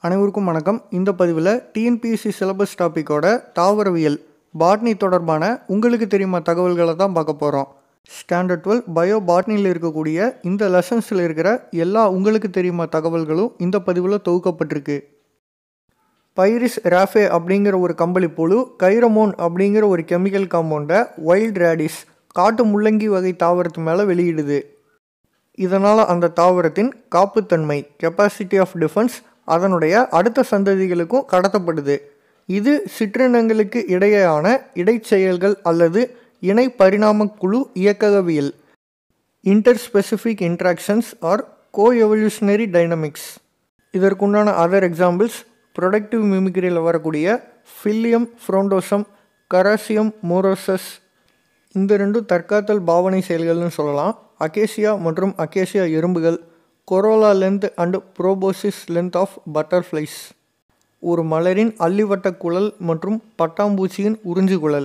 அனைவருக்கும் வணக்கம் இந்த பதிவில் டிஎன்பிஎஸ்சி சிலபஸ் டாப்பிக்கோட தாவரவியல் பாட்னி தொடர்பான உங்களுக்கு தெரியுமா தகவல்களை தான் பார்க்க போகிறோம் ஸ்டாண்டர்ட் டுவெல் பயோ பாட்னியில் இருக்கக்கூடிய இந்த லெசன்ஸில் இருக்கிற எல்லா உங்களுக்கு தெரியுமா தகவல்களும் இந்த பதிவில் தொகுக்கப்பட்டிருக்கு பைரிஸ் ராஃபே அப்படிங்கிற ஒரு கம்பளி புழு கைரமோன் அப்படிங்கிற ஒரு கெமிக்கல் காம்பவுண்டை வைல்ட் ரேடிஸ் காட்டு முள்ளங்கி வகை தாவரத்து மேலே வெளியிடுது இதனால் அந்த தாவரத்தின் காப்புத்தன்மை கெப்பாசிட்டி ஆஃப் டிஃபென்ஸ் அதனுடைய அடுத்த சந்ததிகளுக்கும் கடத்தப்படுது இது சிற்றினங்களுக்கு இடையேயான இடைச்செயல்கள் அல்லது இணை பரிணாம குழு இயக்கவியல் interspecific interactions or coevolutionary dynamics இதற்குண்டான அதர் எக்ஸாம்பிள்ஸ் ப்ரொடக்டிவ் மிமிக்ரியில் வரக்கூடிய ஃபில்லியம் ஃப்ரோண்டோசம் கராசியம் மோரோசஸ் இந்த ரெண்டும் தற்காத்தல் பாவனை செயல்கள்னு சொல்லலாம் அகேசியா மற்றும் அகேசியா எறும்புகள் corolla length and proboscis length of butterflies ஒரு மலரின் அள்ளிவட்ட குழல் மற்றும் பட்டாம்பூச்சியின் உறிஞ்சு குழல்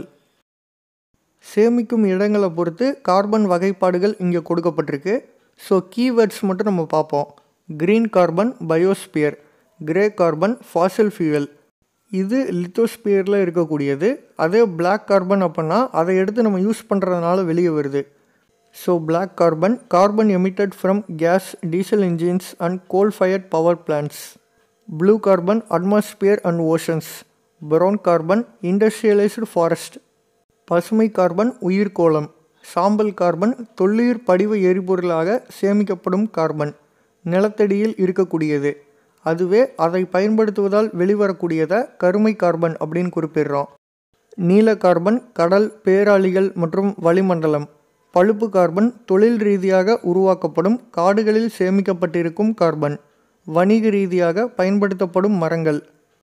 சேமிக்கும் இடங்களை பொறுத்து கார்பன் வகைப்பாடுகள் இங்கே கொடுக்கப்பட்டிருக்கு ஸோ கீவேர்ட்ஸ் மட்டும் நம்ம பார்ப்போம் green carbon biosphere grey carbon fossil fuel இது லித்தோஸ்பியரில் இருக்கக்கூடியது அதே பிளாக் கார்பன் அப்படின்னா அதை எடுத்து நம்ம யூஸ் பண்ணுறதுனால வெளியே வருது so black carbon carbon emitted from gas diesel engines and coal fired power plants blue carbon atmosphere and oceans brown carbon industrialised forest பசுமை கார்பன் உயிர்கோளம் சாம்பல் கார்பன் தொல்லுயிர் படிவ எரிபொருளாக சேமிக்கப்படும் கார்பன் நிலத்தடியில் இருக்கக்கூடியது அதுவே அதை பயன்படுத்துவதால் வெளிவரக்கூடியதை கருமை கார்பன் அப்படின்னு குறிப்பிடுறோம் நீல கார்பன் கடல் பேராளிகள் மற்றும் வளிமண்டலம் பழுப்பு கார்பன் தொழில் ரீதியாக உருவாக்கப்படும் காடுகளில் சேமிக்கப்பட்டிருக்கும் கார்பன் வணிக ரீதியாக பயன்படுத்தப்படும் மரங்கள்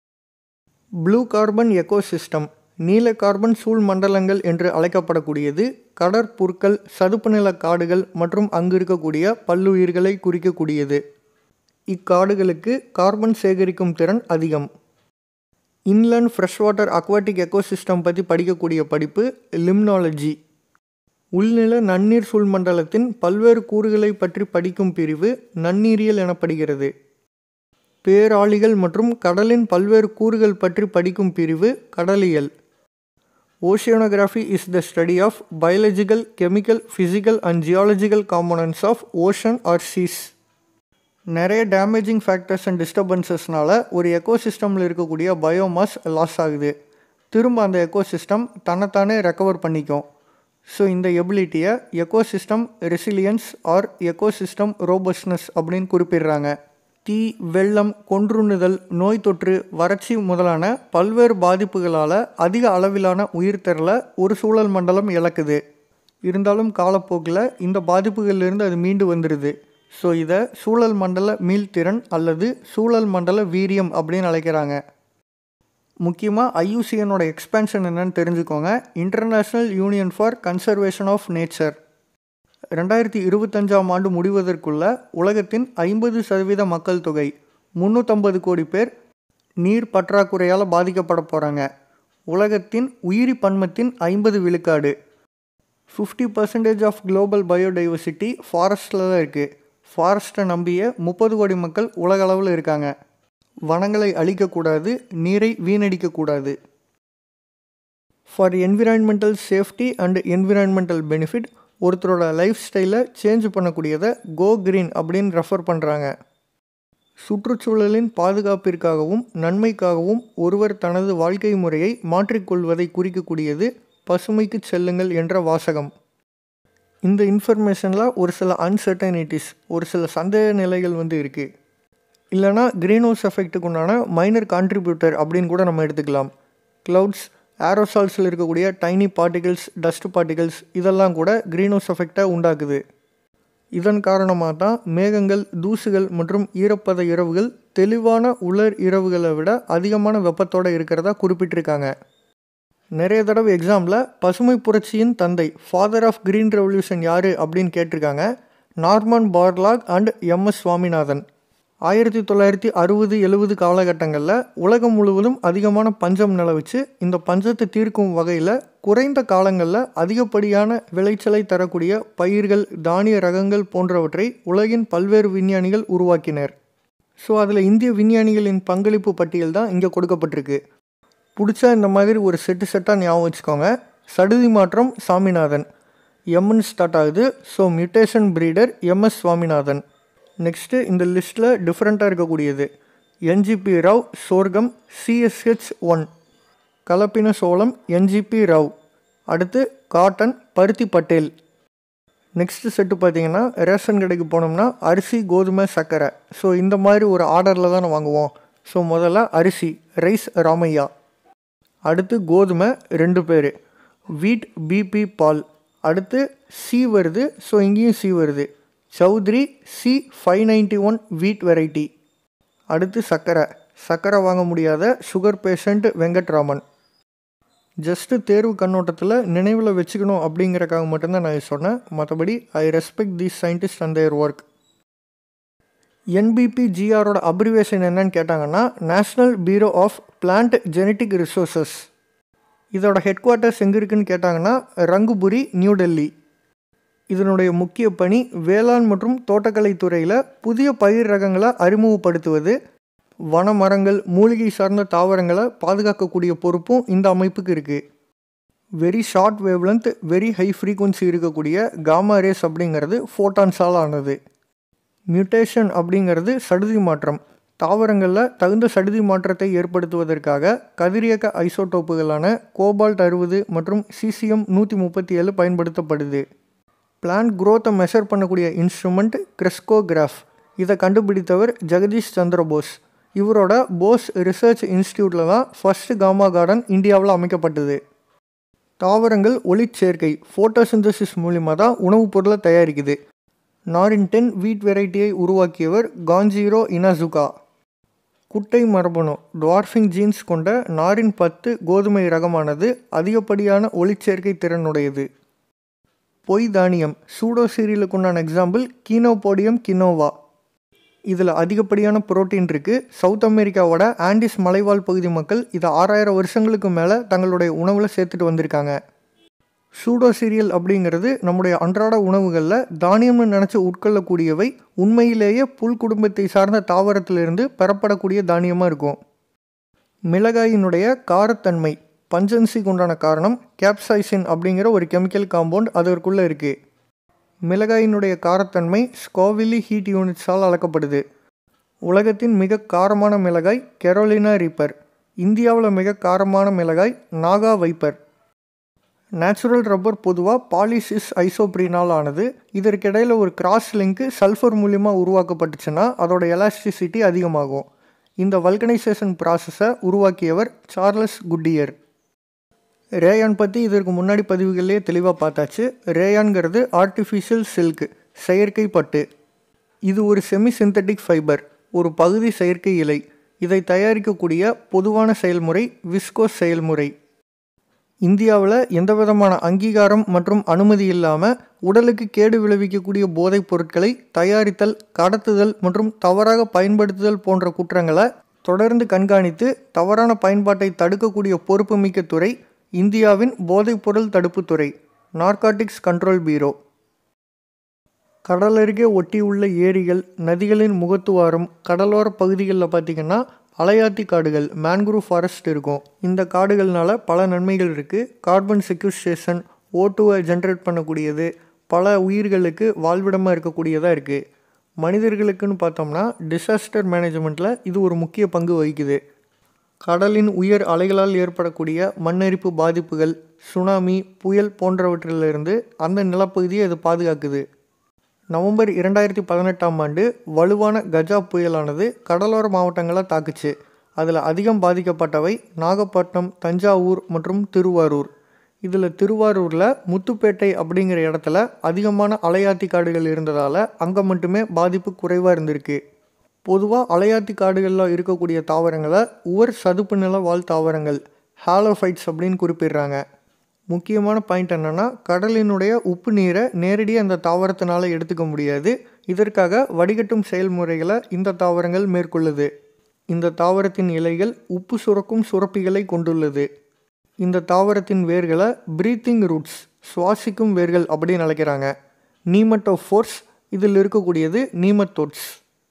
ப்ளூ கார்பன் எக்கோசிஸ்டம் நீல கார்பன் சூழ் மண்டலங்கள் என்று அழைக்கப்படக்கூடியது கடற்புற்கள் சதுப்பு நில காடுகள் மற்றும் அங்கு இருக்கக்கூடிய பல்லுயிர்களை குறிக்கக்கூடியது இக்காடுகளுக்கு கார்பன் சேகரிக்கும் திறன் அதிகம் inland fresh water aquatic ecosystem பற்றி படிக்கக்கூடிய படிப்பு லிம்னாலஜி உள்நில நன்னீர் சூழ்மண்டலத்தின் பல்வேறு கூறுகளை பற்றி படிக்கும் பிரிவு நன்னீரியல் எனப்படுகிறது பேராளிகள் மற்றும் கடலின் பல்வேறு கூறுகள் பற்றி படிக்கும் பிரிவு கடலியல் oceanography is the study of biological chemical physical and geological components of ocean or seas நிறைய டேமேஜிங் ஃபேக்டர்ஸ் அண்ட் டிஸ்டர்பன்சஸ்னால ஒரு எக்கோசிஸ்டமில் இருக்கக்கூடிய பயோமாஸ் லாஸ் ஆகுது திரும்ப அந்த எக்கோசிஸ்டம் தன்னைத்தானே ரெக்கவர் பண்ணிக்கும் ஸோ இந்த எபிலிட்டியை ecosystem resilience or ecosystem robustness அப்படின்னு குறிப்பிடுறாங்க தீ வெள்ளம் கொன்றுண்ணுதல் நோய் தொற்று வறட்சி முதலான பல்வேறு பாதிப்புகளால் அதிக அளவிலான உயிர்த்தரலை ஒரு சூழல் மண்டலம் இழக்குது இருந்தாலும் காலப்போக்கில் இந்த பாதிப்புகளிலிருந்து அது மீண்டு வந்துடுது ஸோ இதை சூழல் மண்டல மீள்திறன் அல்லது சூழல் மண்டல வீரியம் அப்படின்னு அழைக்கிறாங்க முக்கியமாக ஐயூசிஎனோட எக்ஸ்பேன்ஷன் என்னன்னு தெரிஞ்சுக்கோங்க international union for conservation of nature ரெண்டாயிரத்தி இருபத்தஞ்சாம் ஆண்டு முடிவதற்குள்ள உலகத்தின் ஐம்பது சதவீத மக்கள் தொகை முந்நூற்றம்பது கோடி பேர் நீர் பற்றாக்குறையால் பாதிக்கப்பட போகிறாங்க உலகத்தின் உயிரி பன்மத்தின் ஐம்பது விழுக்காடு fifty percentage of global biodiversity ஃபாரஸ்டில் தான் இருக்குது ஃபாரஸ்ட்டை நம்பிய முப்பது கோடி மக்கள் உலக அளவில் இருக்காங்க வனங்களை அழிக்கக்கூடாது நீரை வீணடிக்கக்கூடாது for environmental safety and environmental benefit ஒருத்தரோட லைஃப் ஸ்டைலை சேஞ்ச் பண்ணக்கூடியதை கோ கிரீன் அப்படின்னு ரெஃபர் பண்ணுறாங்க சுற்றுச்சூழலின் பாதுகாப்பிற்காகவும் நன்மைக்காகவும் ஒருவர் தனது வாழ்க்கை முறையை மாற்றிக்கொள்வதை குறிக்கக்கூடியது பசுமைக்கு செல்லுங்கள் என்ற வாசகம் இந்த இன்ஃபர்மேஷனில் ஒரு சில அன்சர்டனிட்டிஸ் ஒரு சில சந்தேக நிலைகள் வந்து இருக்குது இல்லைனா க்ரீன் ஹவுஸ் எஃபெக்ட்டுக்கு உண்டான மைனர் கான்ட்ரிபியூட்டர் அப்படின்னு கூட நம்ம எடுத்துக்கலாம் க்ளவுட்ஸ் ஏரோசால்ஸில் இருக்கக்கூடிய டைனி பார்ட்டிகிள்ஸ் டஸ்ட் பார்ட்டிகிள்ஸ் இதெல்லாம் கூட க்ரீன் ஹவுஸ் எஃபெக்டை உண்டாக்குது இதன் காரணமாக தான் மேகங்கள் தூசுகள் மற்றும் ஈரப்பத இரவுகள் தெளிவான உலர் இரவுகளை விட அதிகமான வெப்பத்தோடு இருக்கிறதா குறிப்பிட்டிருக்காங்க நிறைய தடவை எக்ஸாமில் பசுமை புரட்சியின் தந்தை ஃபாதர் ஆஃப் கிரீன் ரெவல்யூஷன் யார் அப்படின்னு கேட்டிருக்காங்க Norman Borlaug and MS Swaminathan ஆயிரத்தி தொள்ளாயிரத்தி அறுபது எழுபது காலகட்டங்களில் உலகம் முழுவதும் அதிகமான பஞ்சம் நிலவிச்சு இந்த பஞ்சத்தை தீர்க்கும் வகையில் குறைந்த காலங்களில் அதிகப்படியான விளைச்சலை தரக்கூடிய பயிர்கள் தானிய ரகங்கள் போன்றவற்றை உலகின் பல்வேறு விஞ்ஞானிகள் உருவாக்கினர் ஸோ அதில் இந்திய விஞ்ஞானிகளின் பங்களிப்பு பட்டியல் தான் இங்கே கொடுக்கப்பட்டிருக்கு பிடிச்சா இந்த மாதிரி ஒரு செட்டு செட்டாக ஞாபகம் வச்சுக்கோங்க சடுதி மாற்றம் சாமிநாதன் எம்என் ஸ்டார்ட் ஆகுது so mutation breeder MS Swaminathan next இந்த லிஸ்ட்டில் டிஃப்ரெண்ட்டாக இருக்கக்கூடியது NGP Rao sorghum CSH one கலப்பின சோளம் என்ஜிபி ராவ் அடுத்து காட்டன் பருத்தி பட்டேல் நெக்ஸ்ட் செட்டு பார்த்தீங்கன்னா ரேஷன் கடைக்கு போனோம்னா அரிசி கோதுமை சர்க்கரை ஸோ இந்த மாதிரி ஒரு ஆர்டரில் தான் வாங்குவோம் ஸோ முதல்ல அரிசி ரைஸ் ராமையா அடுத்து கோதுமை ரெண்டு பேர் வீட் பிபி பால் அடுத்து சி வருது ஸோ இங்கேயும் சி வருது Chaudhary C five ninety one wheat variety அடுத்து சர்க்கரை சர்க்கரை வாங்க முடியாத சுகர் பேஷண்ட் வெங்கட்ராமன் ஜஸ்ட்டு தேர்வு கண்ணோட்டத்தில் நினைவில் வச்சுக்கணும் அப்படிங்கிறக்காக மட்டும்தான் நான் சொன்னேன் மற்றபடி I respect these scientist and their work என்பிபி ஜிஆரோட அப்ரிவேஷன் என்னன்னு கேட்டாங்கன்னா national bureau of plant genetic resources இதோட ஹெட் குவார்ட்டர்ஸ் எங்கே இருக்குன்னு கேட்டாங்கன்னா ரங்குபுரி நியூ டெல்லி இதனுடைய முக்கிய பணி வேளாண் மற்றும் தோட்டக்கலை துறையில் புதிய பயிர் ரகங்களை அறிமுகப்படுத்துவது வன மரங்கள் மூலிகை சார்ந்த தாவரங்களை பாதுகாக்கக்கூடிய பொறுப்பும் இந்த அமைப்புக்கு இருக்குது very short wavelength very high frequency இருக்கக்கூடிய காமா ரேஸ் அப்படிங்கிறது ஃபோட்டான்ஸால் ஆனது மியூட்டேஷன் அப்படிங்கிறது சடுதி மாற்றம் தாவரங்களில் தகுந்த சடுதி மாற்றத்தை ஏற்படுத்துவதற்காக கதிரியக்க ஐசோடோப்புகளான கோபால்ட் அறுபது மற்றும் சிசிஎம் நூற்றி முப்பத்தி ஏழு பயன்படுத்தப்படுது பிளான்ட் குரோத்தை மெஷர் பண்ணக்கூடிய இன்ஸ்ட்ருமெண்ட் கிரெஸ்கோகிராஃப் இதை கண்டுபிடித்தவர் ஜெகதீஷ் சந்திர போஸ் இவரோட போஸ் ரிசர்ச் இன்ஸ்டியூட்டில் தான் ஃபர்ஸ்ட் காமா கார்டன் இந்தியாவில் அமைக்கப்பட்டது தாவரங்கள் ஒளிச்சேர்க்கை ஃபோட்டோசிந்தசிஸ் மூலிமா தான் உணவுப் பொருளை தயாரிக்குது நாரின் டென் வீட் வெரைட்டியை உருவாக்கியவர் காஞ்சிரோ இனாசுகா குட்டை மரபணு டுவார்ஃபிங் ஜீன்ஸ் கொண்ட நாரின் பத்து கோதுமை ரகமானது அதிகப்படியான ஒளிச்சேர்க்கை திறனுடையது பொய் தானியம் சூடோ சீரியலுக்குண்டான எக்ஸாம்பிள் கீனோபோடியம் கினோவா இதில் அதிகப்படியான புரோட்டீன் இருக்குது சவுத் அமெரிக்காவோட ஆண்டிஸ் மலைவாழ் பகுதி மக்கள் இதை ஆறாயிரம் வருஷங்களுக்கு மேலே தங்களுடைய உணவில் சேர்த்துட்டு வந்திருக்காங்க சூடோ சீரியல் அப்படிங்கிறது நம்முடைய அன்றாட உணவுகளில் தானியம்னு நினச்சி உட்கொள்ளக்கூடியவை உண்மையிலேயே புல் குடும்பத்தை சார்ந்த தாவரத்திலிருந்து பெறப்படக்கூடிய தானியமாக இருக்கும் மிளகாயினுடைய காரத்தன்மை பஞ்சன்சிக்கு உண்டான காரணம் கேப்சைசின் அப்படிங்கிற ஒரு கெமிக்கல் காம்பவுண்ட் அதற்குள்ளே இருக்குது மிளகாயினுடைய காரத்தன்மை ஸ்கோவிலி ஹீட் யூனிட்ஸால் அளக்கப்படுது உலகத்தின் மிக காரமான மிளகாய் கெரோலினா ரீப்பர் இந்தியாவில் மிக காரமான மிளகாய் நாகா வைப்பர் நேச்சுரல் ரப்பர் பொதுவாக பாலிசிஸ் ஐசோப்ரீனால் ஆனது இதற்கிடையில் ஒரு கிராஸ் லிங்க்கு சல்ஃபர் மூலிமா உருவாக்கப்பட்டுச்சுன்னா அதோட எலாஸ்டிசிட்டி அதிகமாகும் இந்த வல்கனைசேஷன் ப்ராசஸை உருவாக்கியவர் சார்லஸ் குட்டியர் ரேயான் பற்றி இதற்கு முன்னாடி பதிவுகளிலே தெளிவாக பார்த்தாச்சு ரேயான்கிறது ஆர்டிஃபிஷியல் சில்க் செயற்கை பட்டு இது ஒரு செமி சிந்தட்டிக் ஃபைபர் ஒரு பகுதி செயற்கை இலை இதை தயாரிக்கக்கூடிய பொதுவான செயல்முறை விஸ்கோஸ் செயல்முறை இந்தியாவில் எந்த விதமான அங்கீகாரம் மற்றும் அனுமதி இல்லாமல் உடலுக்கு கேடு விளைவிக்கக்கூடிய போதைப் பொருட்களை தயாரித்தல் கடத்துதல் மற்றும் தவறாக பயன்படுத்துதல் போன்ற குற்றங்களை தொடர்ந்து கண்காணித்து தவறான பயன்பாட்டை தடுக்கக்கூடிய பொறுப்புமிக்க துறை இந்தியாவின் போதைப்பொருள் தடுப்புத்துறை நார்காட்டிக்ஸ் கண்ட்ரோல் பீரோ கடலருகே ஒட்டியுள்ள ஏரிகள் நதிகளின் முகத்துவாரம் கடலோர பகுதிகளில் பார்த்திங்கன்னா அலையாத்தி காடுகள் மேன்க்ரூவ் ஃபாரஸ்ட் இருக்கும் இந்த காடுகள்னால பல நன்மைகள் இருக்குது கார்பன் செக்யூஸ்ட்ரேஷன் ஓட்டுவை ஜென்ரேட் பண்ணக்கூடியது பல உயிர்களுக்கு வாழ்விடமாக இருக்கக்கூடியதாக இருக்குது மனிதர்களுக்குன்னு பார்த்தோம்னா டிசாஸ்டர் மேனேஜ்மெண்ட்டில் இது ஒரு முக்கிய பங்கு வகிக்குது கடலின் உயர் அலைகளால் ஏற்படக்கூடிய மண்ணரிப்பு பாதிப்புகள் சுனாமி புயல் போன்றவற்றிலிருந்து அந்த நிலப்பகுதியை இது பாதுகாக்குது நவம்பர் இரண்டாயிரத்தி பதினெட்டாம் ஆண்டு வலுவான கஜா புயலானது கடலோர மாவட்டங்களை தாக்குச்சு அதில் அதிகம் பாதிக்கப்பட்டவை நாகப்பட்டினம் தஞ்சாவூர் மற்றும் திருவாரூர் இதில் திருவாரூரில் முத்துப்பேட்டை அப்படிங்கிற இடத்துல அதிகமான அலையாத்தி காடுகள் இருந்ததால் அங்கே மட்டுமே பாதிப்பு குறைவாக இருந்திருக்கு பொதுவாக அலையாத்தி காடுகளில் இருக்கக்கூடிய தாவரங்களை உவர் சதுப்பு நில வாழ் தாவரங்கள் ஹாலோஃபைட்ஸ் அப்படின்னு குறிப்பிடுறாங்க முக்கியமான பாயிண்ட் என்னென்னா கடலினுடைய உப்பு நீரை நேரடியாக அந்த தாவரத்தினால் எடுத்துக்க முடியாது இதற்காக வடிகட்டும் செயல்முறைகளை இந்த தாவரங்கள் மேற்கொள்ளுது இந்த தாவரத்தின் இலைகள் உப்பு சுரக்கும் சுரப்பிகளை கொண்டுள்ளது இந்த தாவரத்தின் வேர்களை ப்ரீத்திங் ரூட்ஸ் சுவாசிக்கும் வேர்கள் அப்படின்னு அழைக்கிறாங்க நீமட்டோ ஃபோர்ஸ் இதில் இருக்கக்கூடியது pneumathodes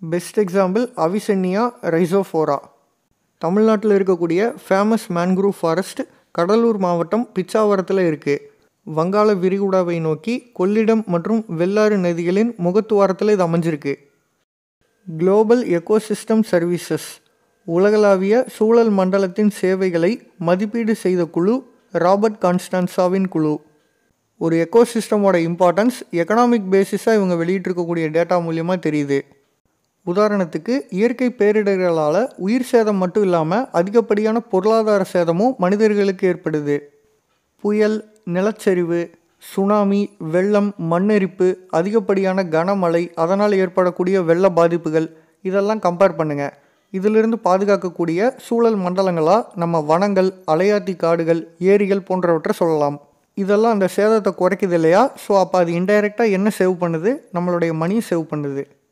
best example avicennia rhizophora தமிழ்நாட்டில் இருக்கக்கூடிய ஃபேமஸ் மேன்க்ரூவ் ஃபாரஸ்ட் கடலூர் மாவட்டம் பிச்சாவரத்தில் இருக்குது வங்காள விரிகுடாவை நோக்கி கொள்ளிடம் மற்றும் வெள்ளாறு நதிகளின் முகத்துவாரத்தில் இது அமைஞ்சிருக்கு குளோபல் எக்கோசிஸ்டம் சர்வீசஸ் உலகளாவிய சூழல் மண்டலத்தின் சேவைகளை மதிப்பீடு செய்த குழு ராபர்ட் கான்ஸ்டான்சாவின் குழு ஒரு எக்கோசிஸ்டமோட இம்பார்ட்டன்ஸ் எக்கனாமிக் பேசிஸாக இவங்க வெளியிட்டிருக்கக்கூடிய டேட்டா மூலியமாக தெரியுது உதாரணத்துக்கு இயற்கை பேரிடர்களால் உயிர் சேதம் மட்டும் இல்லாமல் அதிகப்படியான பொருளாதார சேதமும் மனிதர்களுக்கு ஏற்படுது புயல் நிலச்சரிவு சுனாமி வெள்ளம் மண்ணெரிப்பு அதிகப்படியான கனமழை அதனால் ஏற்படக்கூடிய வெள்ள பாதிப்புகள் இதெல்லாம் கம்பேர் பண்ணுங்கள் இதிலிருந்து பாதுகாக்கக்கூடிய சூழல் மண்டலங்களாக நம்ம வனங்கள் அலையாத்தி காடுகள் ஏரிகள் போன்றவற்றை சொல்லலாம் இதெல்லாம் அந்த சேதத்தை குறைக்குது இல்லையா ஸோ அப்போ அது இன்டைரக்டாக என்ன சேவ் பண்ணுது நம்மளுடைய மணியை சேவ் பண்ணுது